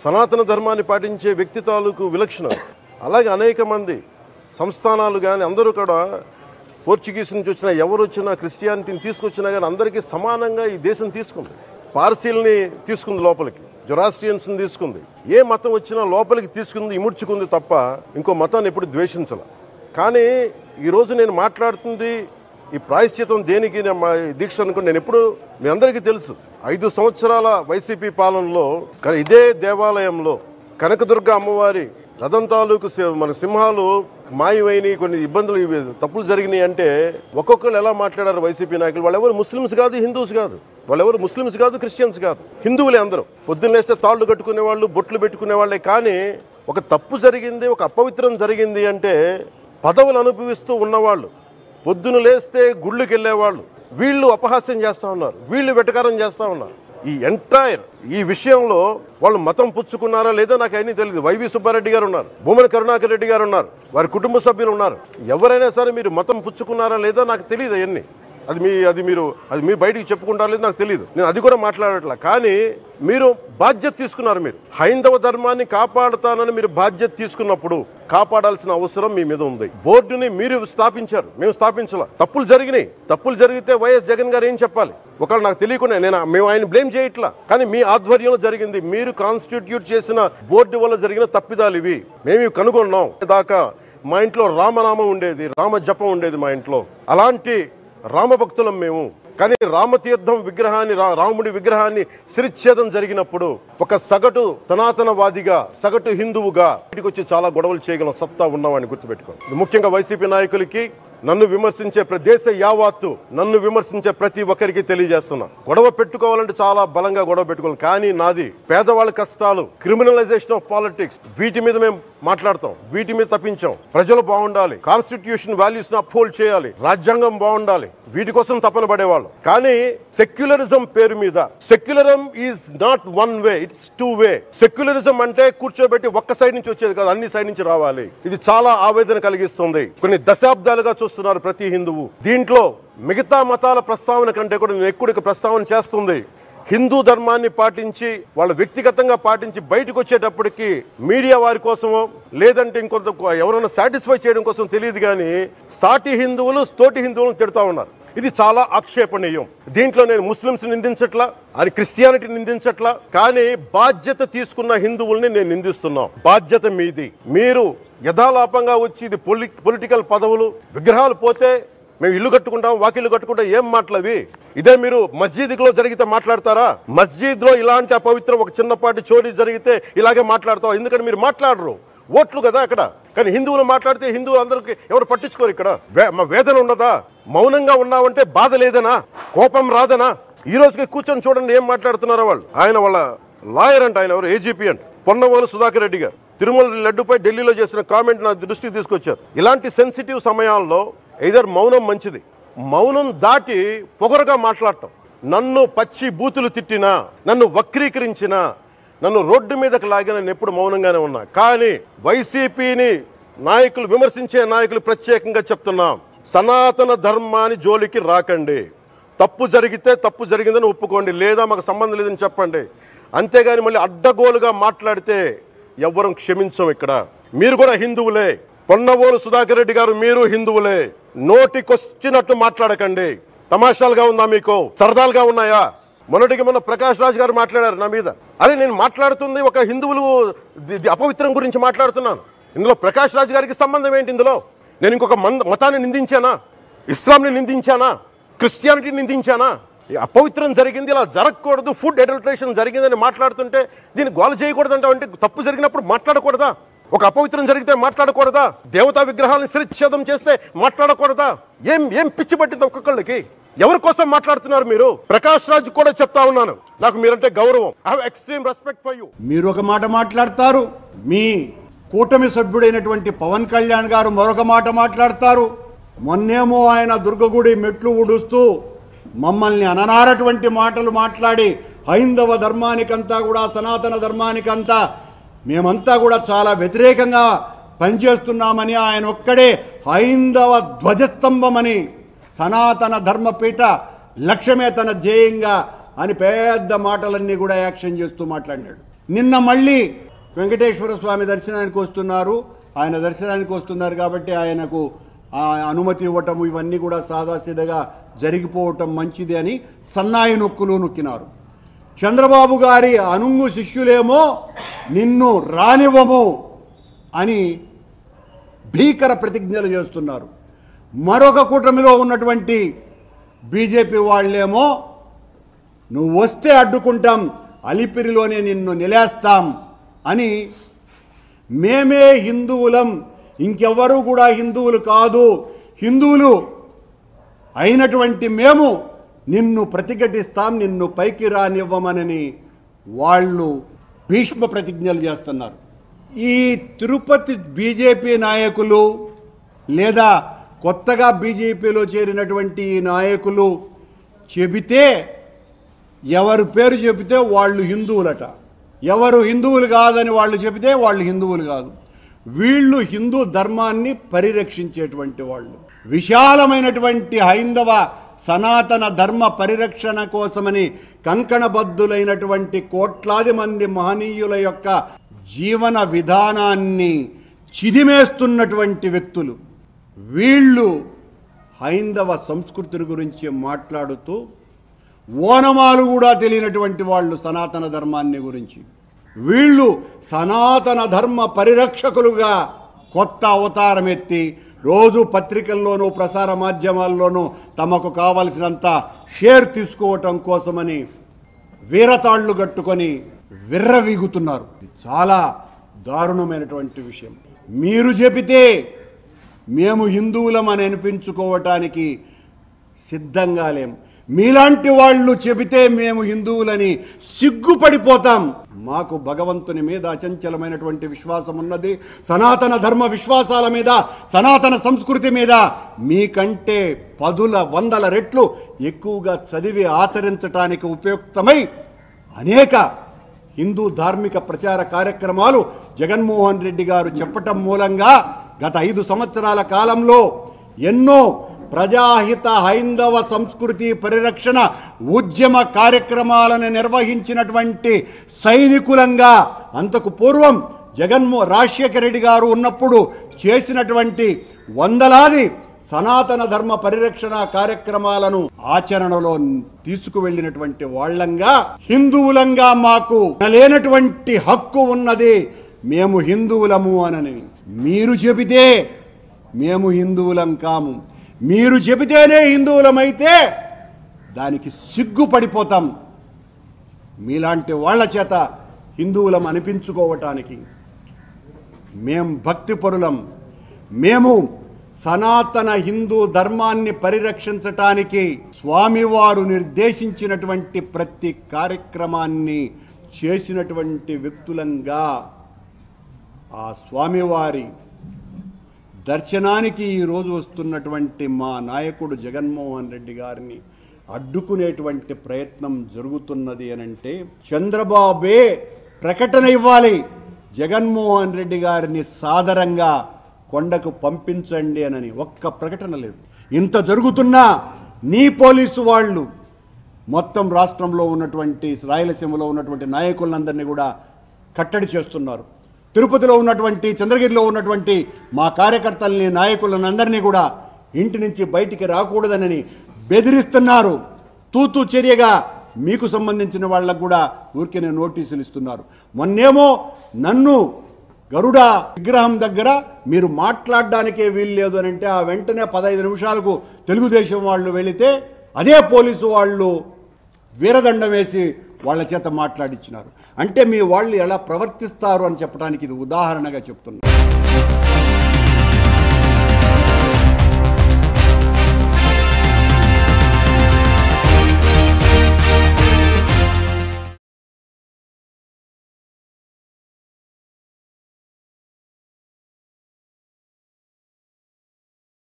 సనాతన ధర్మాన్ని పాటించే వ్యక్తి తాలూకు విలక్షణం అలాగే అనేక మంది సంస్థానాలు కానీ అందరూ కూడా పోర్చుగీస్ నుంచి వచ్చిన ఎవరు వచ్చినా క్రిస్టియానిటీని తీసుకొచ్చినా కానీ అందరికీ సమానంగా ఈ దేశం తీసుకుంది పార్సీల్ని తీసుకుంది లోపలికి జొరాస్ట్రియన్స్ని తీసుకుంది ఏ మతం వచ్చినా లోపలికి తీసుకుంది ఇముడ్చుకుంది తప్ప ఇంకో మతాన్ని ఎప్పుడు ద్వేషించాల కానీ ఈరోజు నేను మాట్లాడుతుంది ఈ ప్రాయశ్చితం దేనికి నేను మా ఈ దీక్ష అనుకుని నేను ఎప్పుడు మీ అందరికీ తెలుసు ఐదు సంవత్సరాల వైసీపీ పాలనలో క- ఇదే దేవాలయంలో కనకదుర్గ అమ్మవారి రథం తాలూకు సి- మన సింహాలు మాయమైనవి కొన్ని ఇబ్బందులు ఇవి తప్పులు జరిగినాయి అంటే ఒక్కొక్కరు ఎలా మాట్లాడారు వైసీపీ నాయకులు వాళ్ళెవరు ముస్లిమ్స్ కాదు హిందూస్ కాదు వాళ్ళెవరు ముస్లిమ్స్ కాదు క్రిస్టియన్స్ కాదు హిందువులే అందరూ పొద్దున్న లేస్తే తాళ్ళు కట్టుకునే వాళ్ళు బొట్లు పెట్టుకునే వాళ్ళే కానీ ఒక తప్పు జరిగింది ఒక అపవిత్రం జరిగింది అంటే పదవులు అనుభవిస్తూ ఉన్నవాళ్ళు పొద్దున లేస్తే గుళ్ళకి వెళ్ళేవాళ్ళు వీళ్ళు అపహాస్యం చేస్తా ఉన్నారు వీళ్ళు వెటకారం చేస్తా ఉన్నారు ఈ ఎంటైర్ ఈ విషయంలో వాళ్ళు మతం పుచ్చుకున్నారా లేదో నాకు అన్నీ తెలియదు వైవి సుబ్బారెడ్డి గారు ఉన్నారు భూమన కరుణాకర్ రెడ్డి గారు ఉన్నారు వారి కుటుంబ సభ్యులు ఉన్నారు ఎవరైనా సరే మీరు మతం పుచ్చుకున్నారా లేదో నాకు తెలియదు అవన్నీ అది మీ అది మీరు అది మీ బయటికి చెప్పుకుంటారో లేదో నాకు తెలియదు నేను అది కూడా మాట్లాడట్లా కానీ మీరు బాధ్యత తీసుకున్నారు మీరు హైందవ ధర్మాన్ని కాపాడుతానని మీరు బాధ్యత తీసుకున్నప్పుడు కాపాడాల్సిన అవసరం మీ మీద ఉంది బోర్డుని మీరు స్థాపించారు మేము స్థాపించాల తప్పులు జరిగినాయి తప్పులు జరిగితే వైఎస్ జగన్ గారు ఏం చెప్పాలి ఒకవేళ నాకు తెలియకుండా నేను మేము ఆయన బ్లేమ్ చేయట్లా కానీ మీ ఆధ్వర్యంలో జరిగింది మీరు కాన్స్టిట్యూట్ చేసిన బోర్డు వల్ల జరిగిన తప్పిదాలు ఇవి మేము ఇవి కనుగొన్నాం దాకా మా ఇంట్లో రామనామం ఉండేది రామ జపం ఉండేది మా ఇంట్లో అలాంటి రామభక్తులం మేము కానీ రామతీర్థం విగ్రహాన్ని రా- రాముడి విగ్రహాన్ని శిరిచ్ఛేదం జరిగినప్పుడు ఒక సగటు సనాతనవాదిగా సగటు హిందువుగా ఇంటికి వచ్చి చాలా గొడవలు చేయగల సత్తా ఉన్నవాడిని గుర్తుపెట్టుకోండి ఇది ముఖ్యంగా వైసీపీ నాయకులకి నన్ను విమర్శించే ప్ర- దేశ యావాత్తు నన్ను విమర్శించే ప్రతి ఒక్కరికి తెలియజేస్తున్నా గొడవ పెట్టుకోవాలంటే చాలా బలంగా గొడవ పెట్టుకోవాలి కానీ నాది పేదవాళ్ళ కష్టాలు క్రిమినలైజేషన్ ఆఫ్ పాలిటిక్స్ వీటి మీద మేము మాట్లాడతాం వీటి మీద తప్పించాం ప్రజలు బాగుండాలి కాన్స్టిట్యూషన్ వాల్యూస్ ని అప్హోల్డ్ చేయాలి రాజ్యాంగం బాగుండాలి వీటి కోసం తపన పడేవాళ్ళు కానీ సెక్యులరిజం పేరు మీద secularism is not one way it's two way secularism అంటే కూర్చోబెట్టి ఒక్క సైడ్ నుంచి వచ్చేది కాదు అన్ని సైడ్ నుంచి రావాలి ఇది చాలా ఆవేదన కలిగిస్తుంది కొన్ని దశాబ్దాలుగా చూస్తున్నారు ప్రతి హిందువు దీంట్లో మిగతా మతాల ప్రస్తావన కంటే కూడా నేను ఎక్కువ ప్రస్తావన చేస్తుంది హిందూ ధర్మాన్ని పాటించి వాళ్ళ వ్యక్తిగతంగా పాటించి బయటకు వచ్చేటప్పటికి మీడియా వారి కోసమో లేదంటే ఇంకొంత ఎవరైనా సాటిస్ఫై చేయడం కోసం తెలియదు కానీ సాటి హిందువులు తోటి హిందువులను తిడతా ఉన్నారు ఇది చాలా ఆక్షేపణీయం దీంట్లో నేను ముస్లింస్ నిందించట్లా అది క్రిస్టియానిటీ నిందించట్లా కానీ బాధ్యత తీసుకున్న హిందువుల్ని నేను నిందిస్తున్నాం బాధ్యత మీది మీరు యథాలాపంగా వచ్చి ఇది పొలి పొలిటికల్ పదవులు విగ్రహాలు పోతే మేము ఇల్లు కట్టుకుంటాం వాకిళ్ళు కట్టుకుంటాం ఏం మాటలవి ఇదే మీరు మస్జిద్లో జరిగితే మాట్లాడతారా మస్జిద్లో ఇలాంటి అపవిత్రం ఒక చిన్నపాటి చోరీ జరిగితే ఇలాగే మాట్లాడతాం ఎందుకంటే మీరు మాట్లాడరు ఓట్లు కదా అక్కడ కానీ హిందువులు మాట్లాడితే హిందువులు అందరికి ఎవరు పట్టించుకోరు ఇక్కడ వే- మా వేదన ఉండదా మౌనంగా ఉన్నామంటే బాధ లేదనా కోపం రాదనా ఈ రోజుకి కూర్చొని చూడండి ఏం మాట్లాడుతున్నారో వాళ్ళు ఆయన వాళ్ళ లాయర్ అంట ఆయన ఎవరు ఏజీపీ అంట పొన్నవోలు సుధాకర్ రెడ్డి గారు తిరుమల లడ్డుపై ఢిల్లీలో చేసిన కామెంట్ నా దృష్టికి తీసుకొచ్చారు ఇలాంటి సెన్సిటివ్ సమయాల్లో ఇదర్ మౌనం మంచిది మౌనం దాటి పొగరుగా మాట్లాడటం నన్ను పచ్చి బూతులు తిట్టినా నన్ను వక్రీకరించినా నన్ను రోడ్డు మీదకి లాగిన నేను ఎప్పుడు మౌనంగానే ఉన్నా కానీ వైసీపీని నాయకులు విమర్శించే నాయకులు ప్రత్యేకంగా చెప్తున్నాం సనాతన ధర్మాన్ని జోలికి రాకండి తప్పు జరిగితే తప్పు జరిగిందని ఒప్పుకోండి లేదా మాకు సంబంధం లేదని చెప్పండి అంతేగాని మళ్ళీ అడ్డగోలుగా మాట్లాడితే ఎవ్వరం క్షమించం ఇక్కడ మీరు కూడా హిందువులే పొన్నవోలు సుధాకర్ రెడ్డి గారు మీరు హిందువులే నోటికొచ్చినట్టు మాట్లాడకండి తమాషాలుగా ఉందా మీకు సరదాలుగా ఉన్నాయా మొన్నటికి మొన్న ప్రకాష్ రాజ్ గారు మాట్లాడారు నా మీద అరే నేను మాట్లాడుతుంది ఒక హిందువులు ది- ది అపవిత్రం గురించి మాట్లాడుతున్నాను ఇందులో ప్రకాష్ రాజ్ గారికి సంబంధం ఏంటి ఇందులో నేను ఇంకొక మంద మతాన్ని నిందించానా ఇస్లాంని నిందించానా క్రిస్టియానిటీ నిందించానా ఈ అపవిత్రం జరిగింది ఇలా జరగకూడదు ఫుడ్ అడల్ట్రేషన్ జరిగిందని మాట్లాడుతుంటే దీన్ని గోల చేయకూడదంటే అంటే తప్పు జరిగినప్పుడు మాట్లాడకూడదా ఒక అపవిత్రం జరిగితే మాట్లాడకూడదా దేవతా విగ్రహాలను శిరచ్ఛేదం చేస్తే మాట్లాడకూడదా ఏం ఏం పిచ్చి పట్టింది ఒక్కొక్కళ్ళకి ఎవరి కోసం మాట్లాడుతున్నారు మీరు ప్రకాష్ రాజ్ కూడా చెప్తా ఉన్నాను నాకు మీరంటే గౌరవం I have extreme respect for you మీరు ఒక మాట మాట్లాడతారు మీ కూటమి సభ్యుడైనటువంటి పవన్ కళ్యాణ్ గారు మరొక మాట మాట్లాడతారు మొన్నేమో ఆయన దుర్గగుడి మెట్లు ఊడుస్తూ మమ్మల్ని అననారటువంటి మాటలు మాట్లాడి హైందవ ధర్మానికంతా కూడా సనాతన ధర్మానికంతా మేమంతా కూడా చాలా వ్యతిరేకంగా పనిచేస్తున్నామని ఆయన ఒక్కడే హైందవ ధ్వజస్తంభమని సనాతన ధర్మపీఠ లక్ష్యమే తన ధ్యేయంగా అని పెద్ద మాటలన్నీ కూడా యాక్షన్ చేస్తూ మాట్లాడినాడు నిన్న మళ్ళీ వెంకటేశ్వర స్వామి దర్శనానికి వస్తున్నారు ఆయన దర్శనానికి వస్తున్నారు కాబట్టి ఆయనకు ఆ అనుమతి ఇవ్వటం ఇవన్నీ కూడా సాదాసీదగా జరిగిపోవటం మంచిది అని సన్నాయి నొక్కులు నొక్కినారు చంద్రబాబు గారి అనుంగు శిష్యులేమో నిన్ను రానివ్వము అని భీకర ప్రతిజ్ఞలు చేస్తున్నారు మరొక కూటమిలో ఉన్నటువంటి బీజేపీ వాళ్ళేమో నువ్వు వస్తే అడ్డుకుంటాం అలిపిరిలోనే నిన్ను నిలేస్తాం అని మేమే హిందువులం ఇంకెవ్వరూ కూడా హిందువులు కాదు హిందువులు అయినటువంటి మేము నిన్ను ప్రతిఘటిస్తాం నిన్ను పైకి రానివ్వమనని వాళ్ళు భీష్మ ప్రతిజ్ఞలు చేస్తున్నారు ఈ తిరుపతి బీజేపీ నాయకులు లేదా కొత్తగా బీజేపీలో చేరినటువంటి ఈ నాయకులు చెబితే ఎవరు పేరు చెబితే వాళ్ళు హిందువులట ఎవరు హిందువులు కాదని వాళ్ళు చెబితే వాళ్ళు హిందువులు కాదు వీళ్ళు హిందూ ధర్మాన్ని పరిరక్షించేటువంటి వాళ్ళు విశాలమైనటువంటి హైందవ సనాతన ధర్మ పరిరక్షణ కోసమని కంకణబద్ధులైనటువంటి కోట్లాది మంది మహనీయుల యొక్క జీవన విధానాన్ని చిదిమేస్తున్నటువంటి వ్యక్తులు వీళ్ళు హైందవ సంస్కృతిని గురించి మాట్లాడుతూ ఓనమాలు కూడా తెలియనటువంటి వాళ్ళు సనాతన ధర్మాన్ని గురించి వీళ్ళు సనాతన ధర్మ పరిరక్షకులుగా కొత్త అవతారం ఎత్తి రోజు పత్రికల్లోనూ ప్రసార మాధ్యమాల్లోనూ తమకు కావలసినంత షేర్ తీసుకోవటం కోసమని వీరతాళ్లు కట్టుకొని విర్రవీగుతున్నారు ఇది చాలా దారుణమైనటువంటి విషయం మీరు చెబితే మేము హిందువులం అని అనిపించుకోవటానికి సిద్ధంగా లేం మీలాంటి వాళ్ళు చెబితే మేము హిందువులని సిగ్గుపడిపోతాం మాకు భగవంతుని మీద అచంచలమైనటువంటి విశ్వాసం ఉన్నది సనాతన ధర్మ విశ్వాసాల మీద సనాతన సంస్కృతి మీద మీకంటే పదుల వందల రెట్లు ఎక్కువగా చదివి ఆచరించటానికి ఉపయుక్తమై అనేక హిందూ ధార్మిక ప్రచార కార్యక్రమాలు జగన్మోహన్ రెడ్డి గారు చెప్పటం మూలంగా గత ఐదు సంవత్సరాల కాలంలో ఎన్నో ప్రజాహిత హైందవ సంస్కృతి పరిరక్షణ ఉద్యమ కార్యక్రమాలను నిర్వహించినటువంటి సైనికులంగా అంతకు పూర్వం జగన్మో రాజశేఖర రెడ్డి గారు ఉన్నప్పుడు చేసినటువంటి వందలాది సనాతన ధర్మ పరిరక్షణ కార్యక్రమాలను ఆచరణలో తీసుకువెళ్ళినటువంటి వాళ్ళంగా హిందువులంగా మాకు లేనటువంటి హక్కు ఉన్నది మేము హిందువులము అనని మీరు చెబితే మేము హిందువులం కాము మీరు చెబితేనే హిందువులమైతే దానికి సిగ్గుపడిపోతాం మీలాంటి వాళ్ళ చేత హిందువులం అనిపించుకోవటానికి మేం భక్తిపరులం మేము సనాతన హిందూ ధర్మాన్ని పరిరక్షించటానికి స్వామివారు నిర్దేశించినటువంటి ప్రతి కార్యక్రమాన్ని చేసినటువంటి వ్యక్తులంగా ఆ స్వామివారి దర్శనానికి ఈరోజు వస్తున్నటువంటి మా నాయకుడు జగన్మోహన్ రెడ్డి గారిని అడ్డుకునేటువంటి ప్రయత్నం జరుగుతున్నది అని అంటే చంద్రబాబే ప్రకటన ఇవ్వాలి జగన్మోహన్ రెడ్డి గారిని సాదరంగా కొండకు పంపించండి అనని ఒక్క ప్రకటన లేదు ఇంత జరుగుతున్నా నీ పోలీసు వాళ్ళు మొత్తం రాష్ట్రంలో ఉన్నటువంటి రాయలసీమలో ఉన్నటువంటి నాయకులందరినీ కూడా కట్టడి చేస్తున్నారు తిరుపతిలో ఉన్నటువంటి చంద్రగిరిలో ఉన్నటువంటి మా కార్యకర్తల్ని నాయకులను అందరినీ కూడా ఇంటి నుంచి బయటికి రాకూడదనని బెదిరిస్తున్నారు తూతూ చర్యగా మీకు సంబంధించిన వాళ్ళకు కూడా ఊరికే నోటీసులు ఇస్తున్నారు మొన్నేమో నన్ను గరుడ విగ్రహం దగ్గర మీరు మాట్లాడడానికే వీలు లేదు అని అంటే ఆ వెంటనే పదహైదు నిమిషాలకు తెలుగుదేశం వాళ్ళు వెళితే అదే పోలీసు వాళ్ళు వీరదండం వేసి వాళ్ళ చేత మాట్లాడించినారు అంటే మీ వాళ్ళు ఎలా ప్రవర్తిస్తారు అని చెప్పడానికి ఇది ఉదాహరణగా చెప్తున్నారు